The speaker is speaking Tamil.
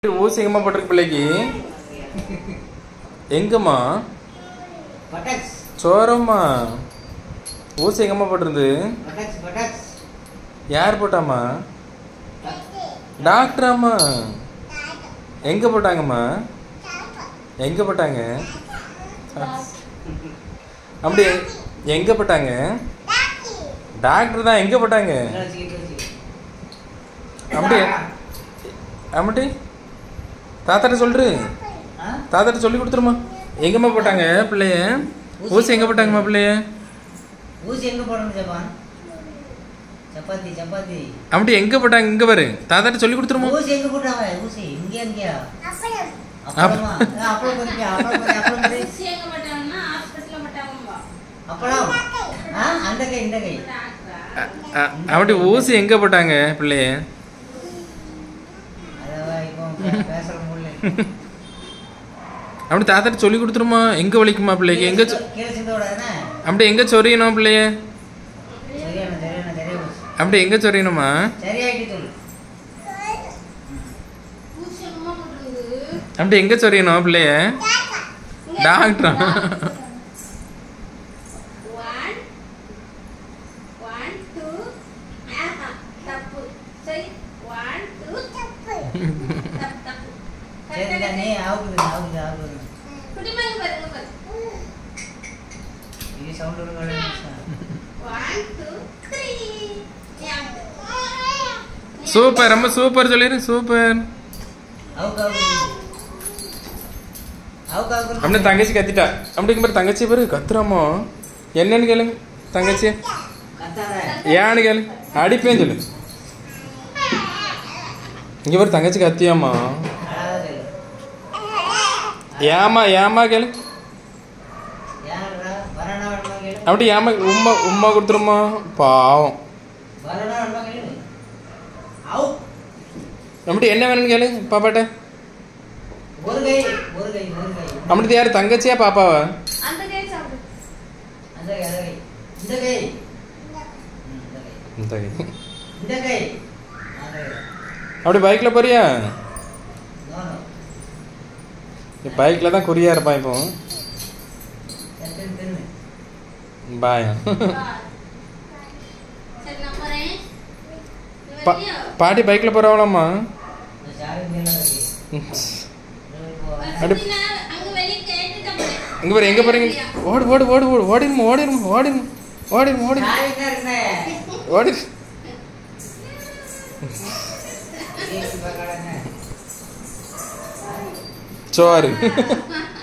ஊசி எங்கம்மா போட்டிருக்கு பிள்ளைக்கு எங்கம்மா பட்டாக்ஸ் சோரம்மா ஊசி எங்கம்மா போட்டிருந்து பட்டாக்ஸ் பட்டாக்ஸ் யார் போட்டாம்மா டாக்டராம்மா எங்க போட்டாங்கம்மா எங்க போட்டாங்க அப்படி எங்க போட்டாங்க டாக்டர் தான் எங்க போட்டாங்க அப்படி அப்படி தாத்தாட்ட சொல்று தாத்தாட்ட சொல்லி கொடுத்துருமா எங்கம்மா போட்டாங்க பிள்ளைய ஊசி எங்க போட்டாங்கம்மா பிள்ளைய ஊசி எங்க போடணும் ஜப்பான் சப்பாத்தி சப்பாத்தி அப்படி எங்க போட்டாங்க இங்க பாரு தாத்தாட்ட சொல்லி கொடுத்துருமா ஊசி எங்க போட்டாங்க ஊசி இங்க இங்கயா அப்பளமா ஆ, அப்பளம் பொரிப்பியா அப்பளம் பொரி அப்பளம் பொரி ஊசி எங்க போட்டாங்கன்னா ஹாஸ்பிட்டல்ல போட்டாங்கம்பா அப்பளம் ஆ அந்த கை இந்த கை டாக்டரா அ- அ- அப்படி ஊசி எங்க போட்டாங்க பிள்ளைய அதான் இப்போ பே- பேசுற முடியல அப்படி தாத்தாட்ட சொல்லி கொடுத்துருமா எங்க வலிக்குமா பிள்ளைக்கு எங்க சொ- கீழே சிந்தோட என்ன அப்படி எங்க சொரியணும் பிள்ளைய சரியான சரியான சரியா ஊசி அப்படி எங்க சொரியணுமா சரியாயிட்டு சொல்லு ஊசி எங்கம்மா போட்டிருந்தது அப்படி எங்க சொரியணும் பிள்ளைய டாக்டரா ஒன் ஒன் டூ ஆஹா தப்பு சரி ஒன் டூ தப்பு தப்பு தப்பு சரி தானே ஆகுது ஆகுது ஆகுது குட்டிமா இங்க பாருங்க பாரு இது சவுண்ட் விடுங்க ஒன் டூ த்ரீ சூப்பர் ரொம்ப சூப்பர் சொல்லிடு சூப்பர் அவுக்கு அவுக்கு அவுக்கு அவுக்கு அப்படியே தங்கச்சி கத்திட்டா அப்படி பாரு தங்கச்சி பாரு கத்துறாமோ என்னன்னு கேளுங்க தங்கச்சி கத்தாத ஏன்னு கேளு அடிப்பேன்னு சொல்லு இங்க பாரு தங்கச்சி கத்தியாமா அழாத சொல்லு ஏமா ஏமா கேளு யாருடா வரனா வேணுமா கேளு அப்படி ஏமா உம்மா உம்மா கொடுத்துருமா பாவம் வரனா வேணுமா கேளு அவு அப்படி என்ன வேணும்னு கேளு பாப்பாட்ட ஒரு கை ஒரு கை ஒரு கை அப்படி யாரு தங்கச்சியா பாப்பாவா அந்த கை சாப்பிடு அந்த கை அந்த கை இந்த கை ம், இந்த கை இந்த கை. இந்த கை அந்த கை அப்படி பைக்ல போறியா நோ நோ பைக்ல தான் குறியா இருப்பான் இப்போ தின்னு தின்னு பாயா சரி நான் போறேன் நீ பா- வரியா? பாட்டி பைக்ல போறவளாம்மா இந்த சாவி மேல இருக்கு இது போ. வசந்தினா அங்க வெளிய கேட்டுட்டு போறேன். இங்க பாரு எங்க போறீங்க ஓடு ஓடு ஓடு ஓடு ஓடிடுமா ஓடிடுமா ஓடிடுமா ஓடிடுமா ஓடி சாவி தான் இருக்குண்ணே. ஓடி ஏசி பார்க்கறாங்க. சோறு